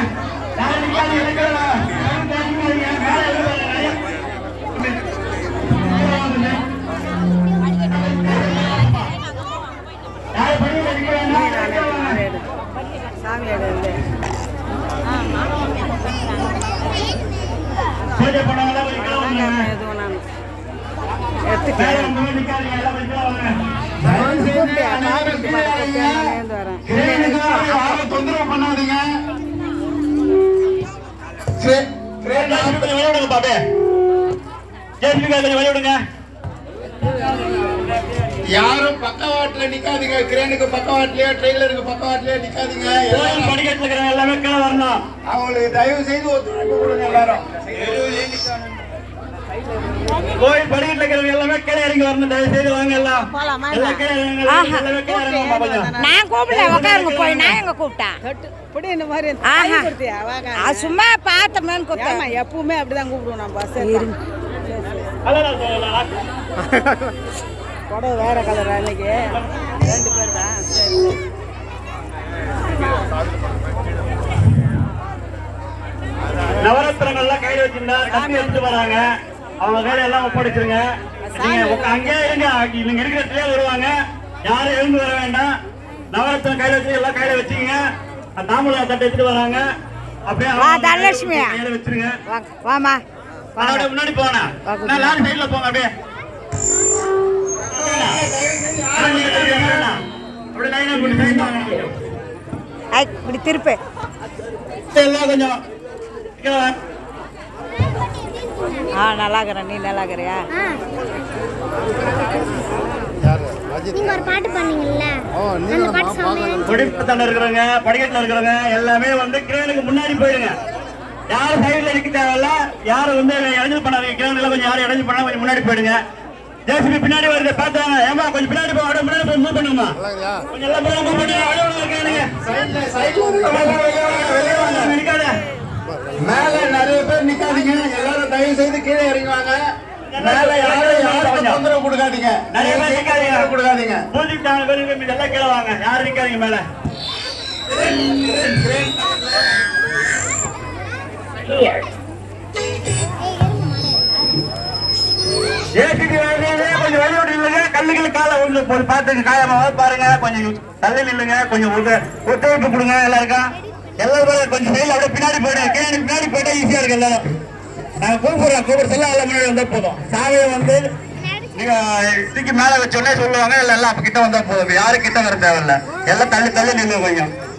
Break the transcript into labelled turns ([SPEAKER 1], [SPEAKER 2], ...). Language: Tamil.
[SPEAKER 1] யாரும் நிக்காதீங்க, நிக்காதீங்க. யாரும் நிக்காதீங்க. மேல எழுதுங்க, நிறைய. யாரும் படியில நிக்க வேண்டாம். வெளியே வாங்க.
[SPEAKER 2] சாமி எடுத்து
[SPEAKER 1] பூஜை பண்ணவங்க எல்லாம் கொஞ்சம் கீழே வாங்க.
[SPEAKER 2] எதுவும் நான்
[SPEAKER 1] மேல
[SPEAKER 2] எடுத்துட்டேன்
[SPEAKER 1] வந்தவங்க நிக்காதீங்க, எல்லாம் கொஞ்சம் கீழே வாங்க.
[SPEAKER 2] கூப்பிட்டு அனாவரத்து ஏந்து வரேன்
[SPEAKER 3] கிரேனுக்காக யாரும் தொந்தரவு பண்ணாதீங்க கிரே- கிரேன்
[SPEAKER 1] ஜேசிபி கொஞ்சம் வெளிய விடுங்க பாப்பே. ஜேசிபி கார் கொஞ்சம் வெளிய விடுங்க.
[SPEAKER 3] யாரும் பக்கவாட்டுல நிக்காதீங்க கிரேனுக்கு பக்கவாட்டுலயே ட்ரெய்லருக்கு பக்கவாட்டுலயே நிக்காதீங்க
[SPEAKER 1] கோயில்
[SPEAKER 3] எல்லாரும்
[SPEAKER 1] படிக்கட்டுல இருக்கிறவங்க எல்லாமே கீழே வரணும்.
[SPEAKER 3] அவங்களுக்கு தயவு செய்து ஒத்துழைப்பு கொடுங்க எல்லாரும்
[SPEAKER 1] கோயில் படிக்கட்டுல இருக்கிறவங்க எல்லாமே கீழே இறங்கி வரணும். தயவு செய்து வாங்க எல்லாம்.
[SPEAKER 2] போலாமா?
[SPEAKER 1] எல்லாம் கீழே இறங்குங்க.
[SPEAKER 4] ஆஹா.
[SPEAKER 1] எல்லாமே கீழே இறங்குங்க கொஞ்சம்.
[SPEAKER 4] நான் கூப்பிடல உட்காருங்க போய் நான் எங்க கூப்பிட்டேன்
[SPEAKER 2] தொட்டு புடி இந்த மாதிரி
[SPEAKER 4] ஆஹா.
[SPEAKER 2] கை கொடுத்தியா வாங்க
[SPEAKER 4] அது சும்மா பார்த்தோமேன்னு
[SPEAKER 2] ஏமா
[SPEAKER 4] கூப்பிட்டேன்
[SPEAKER 2] எப்பவுமே அப்படிதான் கூப்பிடுவோம் நம்ம பஸ்
[SPEAKER 1] அதான் நான் சொல்லலாம்.
[SPEAKER 2] புடவை வேற கலரா இன்னைக்கு ரெண்டு பேர் தான் சரி
[SPEAKER 1] நவரத்னங்கள்லாம் கையில வச்சிருந்தா தம்பி எடுத்துட்டு வராங்க அவங்க கையில எல்லாம் ஒப்படைச்சிருங்க நீங்க உக்க- அங்கேயே இருங்க நீங்க இருக்கிற இடத்துலயே வருவாங்க யாரும் எழுந்து வர வேண்டாம் நவரத்னம் கையில வச்சு எல்லாம் கையில வச்சுக்கங்க அந்த தாம்பூலம் தட்டை எடுத்துட்டு வராங்க அப்படியே
[SPEAKER 4] வா,
[SPEAKER 1] அவங்க
[SPEAKER 4] தனலட்சுமி.
[SPEAKER 1] கையில வச்சிருங்க
[SPEAKER 4] வாங்க வாமா
[SPEAKER 1] அதோட முன்னாடி போனா
[SPEAKER 4] வாங்க.
[SPEAKER 1] நான் லாரி சைடுல போங்க அப்படியே அப்படியே லைனா போட்டு சைடுல வாங்க.
[SPEAKER 4] ஐ இப்படி திருப்பு
[SPEAKER 1] எல்லாம் கொஞ்சம் இங்க வா.
[SPEAKER 4] ஆ நல்லா இருக்கிறேன் நீ நல்லா இருக்கிறியா
[SPEAKER 5] நீங்க ஒரு பாட்டு பண்ணீங்கல்ல அந்த பாட்டு செம்மையா இருந்துச்சு.
[SPEAKER 1] குடிப்பத்தல இருக்கிறவங்க படிக்கட்டுல இருக்கிறவங்க எல்லாமே வந்து கிரேனுக்கு முன்னாடி போயிடுங்க யாரும் சைடுல நிக்க தேவையில்ல யாரும் வந்து இடைஞ்சல் பண்ணாதீங்க கிரேன்ல கொஞ்சம் யாரும் இடைஞ்சல் பண்ணா கொஞ்சம் முன்னாடி போயிடுங்க ஜேசிபி பின்னாடி வருது பார்த்தாங்க ஏமா கொஞ்சம் பின்னாடி போ அப்படியே முன்னாடி போய் மூவ் பண்ணுமா கொஞ்சம் எல்லாம் போய் மூவ் பண்ணி அவ்வளவு கேளுங்க
[SPEAKER 3] சைடுல சைடுல இருக்கிறவங்க வெளியே வாங்க, வெளியே வாங்க.
[SPEAKER 1] நிக்காத
[SPEAKER 3] மேல நிறைய பேர் நிக்காதீங்க எல்லாரும் தயவு செய்து கீழே இறங்குவாங்க மேல யாரும் யாரும் தொந்தரவு கொடுக்காதீங்க
[SPEAKER 1] நிறைய பேர் நிக்காதீங்க
[SPEAKER 3] தொந்தரவு கொடுக்காதீங்க
[SPEAKER 1] பூஜைக்கு தாங்க பேர் மீது எல்லாம் கீழே வாங்க யாரும் நிக்காதீங்க மேல ஏசிபி வருது கொஞ்சம் வெளியே நில்லுங்க கல்லுகள் காலை ஒன்று போய் பார்த்துங்க காயமா பாருங்க கொஞ்சம் தள்ளி நில்லுங்க கொஞ்சம் ஒத்து- ஒத்துழைப்பு கொடுங்க எல்லாருக்கும் எல்லாரும் கொஞ்சம் சைடில் அப்படியே பின்னாடி போயிடுங்க கீழே பின்னாடி போயிட்டா ஈஸியா இருக்கு எல்லாரும் நாங்க கூப்பிடுறோம் கூப்பிட சொல்ல எல்லாம் முன்னாடி வந்தா போதும் சாவியை வந்து நீங்க தூக்கி மேல வச்சோடனே சொல்லுவாங்க இல்ல எல்லாம் அப்ப கிட்ட வந்தா போதும் யாரும் கிட்ட வர தேவையில்ல எல்லாம் தள்ளி தள்ளி நில்லுங்க கொஞ்சம்